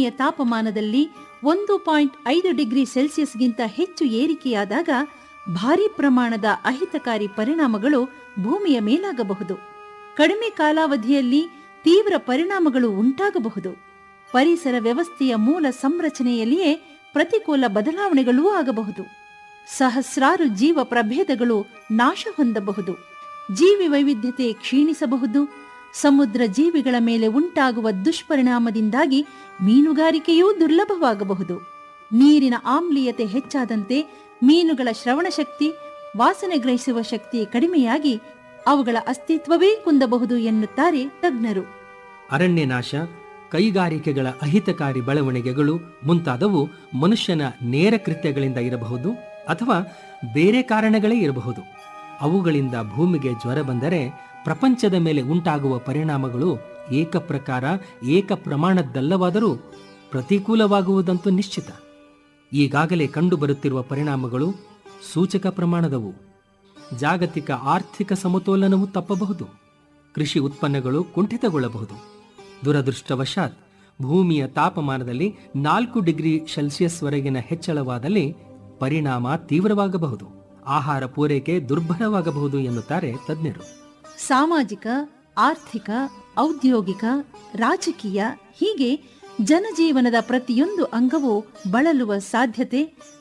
ಭೂಮಿಯ ತಾಪಮಾನದಲ್ಲಿ ಒಂದು ಪಾಯಿಂಟ್ ಐದು ಡಿಗ್ರಿ ಸೆಲ್ಸಿಯಸ್ಗಿಂತ ಹೆಚ್ಚು ಏರಿಕೆಯಾದಾಗ ಭಾರಿ ಪ್ರಮಾಣದ ಅಹಿತಕಾರಿ ಪರಿಣಾಮಗಳು ಭೂಮಿಯ ಮೇಲಾಗಬಹುದು ಕಡಿಮೆ ಕಾಲಾವಧಿಯಲ್ಲಿ ತೀವ್ರ ಪರಿಣಾಮಗಳು ಉಂಟಾಗಬಹುದು ಪರಿಸರ ವ್ಯವಸ್ಥೆಯ ಮೂಲ ಸಂರಚನೆಯಲ್ಲಿಯೇ ಪ್ರತಿಕೂಲ ಬದಲಾವಣೆಗಳೂ ಆಗಬಹುದು ಸಹಸ್ರಾರು ಜೀವ ಪ್ರಭೇದಗಳು ನಾಶ ಹೊಂದಬಹುದು ಜೀವಿ ವೈವಿಧ್ಯತೆ ಕ್ಷೀಣಿಸಬಹುದು ಸಮುದ್ರ ಜೀವಿಗಳ ಮೇಲೆ ಉಂಟಾಗುವ ದುಷ್ಪರಿಣಾಮದಿಂದಾಗಿ ಮೀನುಗಾರಿಕೆಯೂ ದುರ್ಲಭವಾಗಬಹುದು ನೀರಿನ ಆಮ್ಲೀಯತೆ ಹೆಚ್ಚಾದಂತೆ ಮೀನುಗಳ ಶ್ರವಣ ಶಕ್ತಿ ವಾಸನೆ ಗ್ರಹಿಸುವ ಶಕ್ತಿ ಕಡಿಮೆಯಾಗಿ ಅವುಗಳ ಅಸ್ತಿತ್ವವೇ ಕುಂದಬಹುದು ಎನ್ನುತ್ತಾರೆ ತಜ್ಞರು ಅರಣ್ಯನಾಶ ಕೈಗಾರಿಕೆಗಳ ಅಹಿತಕಾರಿ ಬೆಳವಣಿಗೆಗಳು ಮುಂತಾದವು ಮನುಷ್ಯನ ನೇರ ಕೃತ್ಯಗಳಿಂದ ಇರಬಹುದು ಅಥವಾ ಬೇರೆ ಕಾರಣಗಳೇ ಇರಬಹುದು ಅವುಗಳಿಂದ ಭೂಮಿಗೆ ಜ್ವರ ಬಂದರೆ ಪ್ರಪಂಚದ ಮೇಲೆ ಉಂಟಾಗುವ ಪರಿಣಾಮಗಳು ಏಕಪ್ರಕಾರ ಏಕ ಪ್ರಮಾಣದ್ದಲ್ಲವಾದರೂ ಪ್ರತಿಕೂಲವಾಗುವುದಂತೂ ನಿಶ್ಚಿತ ಈಗಾಗಲೇ ಕಂಡುಬರುತ್ತಿರುವ ಪರಿಣಾಮಗಳು ಸೂಚಕ ಪ್ರಮಾಣದವು ಜಾಗತಿಕ ಆರ್ಥಿಕ ಸಮತೋಲನವು ತಪ್ಪಬಹುದು ಕೃಷಿ ಉತ್ಪನ್ನಗಳು ಕುಂಠಿತಗೊಳ್ಳಬಹುದು ದುರದೃಷ್ಟವಶಾತ್ ಭೂಮಿಯ ತಾಪಮಾನದಲ್ಲಿ ನಾಲ್ಕು ಡಿಗ್ರಿ ಸೆಲ್ಸಿಯಸ್ವರೆಗಿನ ಹೆಚ್ಚಳವಾದಲ್ಲಿ ಪರಿಣಾಮ ತೀವ್ರವಾಗಬಹುದು ಆಹಾರ ಪೂರೈಕೆ ದುರ್ಬಲವಾಗಬಹುದು ಎನ್ನುತ್ತಾರೆ ತಜ್ಞರು ಸಾಮಾಜಿಕ ಆರ್ಥಿಕ ಔದ್ಯೋಗಿಕ ರಾಜಕೀಯ ಹೀಗೆ ಜನಜೀವನದ ಪ್ರತಿಯೊಂದು ಅಂಗವೂ ಬಳಲುವ ಸಾಧ್ಯತೆ